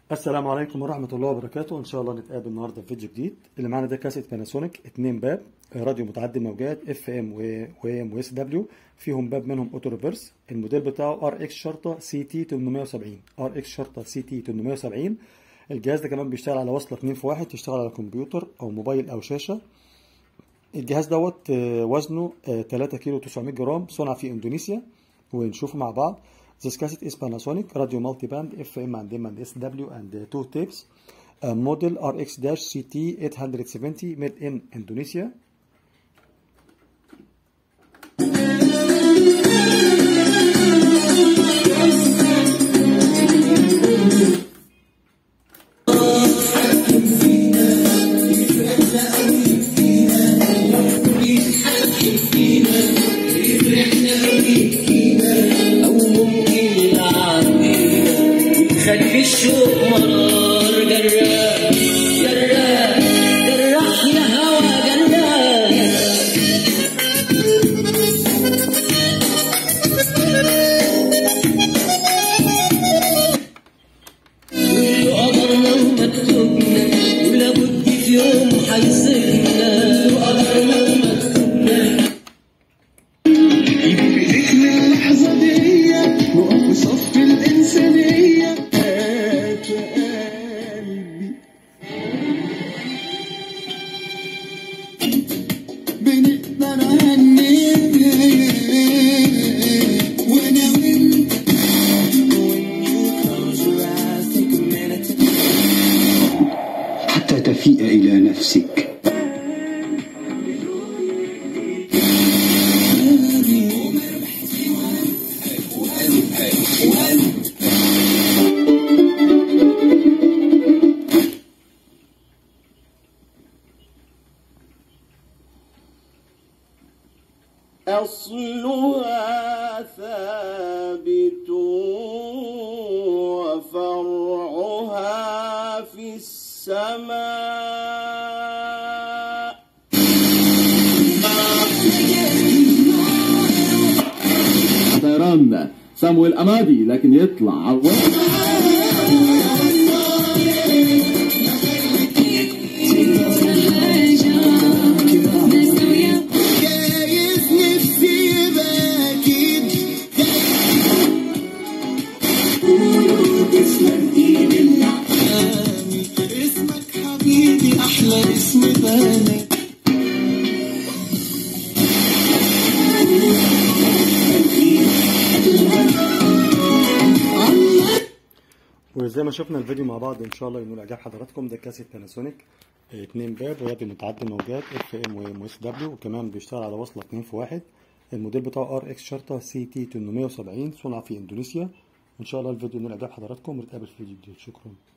السلام عليكم ورحمة الله وبركاته إن شاء الله نتقابل النهاردة في فيديو جديد اللي معانا ده كاسيت باناسونيك اتنين باب راديو متعدد موجات اف ام و ام واس دبليو فيهم باب منهم اوتو ريفرس الموديل بتاعه ار اكس شرطة سي تي 870 ار اكس شرطة سي تي 870 الجهاز ده كمان بيشتغل على وصلة 2 في 1 تشتغل على كمبيوتر او موبايل او شاشة الجهاز دوت آه، وزنه آه، 3 كيلو 900 جرام صنع في اندونيسيا ونشوفه مع بعض This cassette is Panasonic radio multiband FM and M and SW and uh, two tapes. Uh, model RX-CT 870 made in Indonesia. أو ممكن العادي خلي الشوق مرار جراح جراح جراح يا هوا جراح كل قدرنا ومكتوبنا ولابد في يوم هيصيبنا قدرنا ومكتوبنا بإيديك من اللحظة دي نقف في صف الإنسانية هات قلبي بنقدر أهني وأنا وأنت When you close your eyes, take a minute حتى تفيء إلى نفسك أصلها ثابت وفرعها في السماء طيران سامويل امادي لكن يطلع عواد جايز نفسي يبقى أكيد تسلم ايد الأحلامي اسمك حبيبي أحلى اسم بنات وزي ما شفنا الفيديو مع بعض ان شاء الله ينول اعجاب حضراتكم ده كاسيت باناسونيك آه، اتنين باب وراديو متعدد موجات اف ام و ام اس دبليو وكمان بيشتغل على وصلة 2 في 1 الموديل بتاعه ار اكس شرطة سي تي 870 صنع في اندونيسيا ان شاء الله الفيديو ينول اعجاب حضراتكم ونتقابل في فيديو جديد شكرا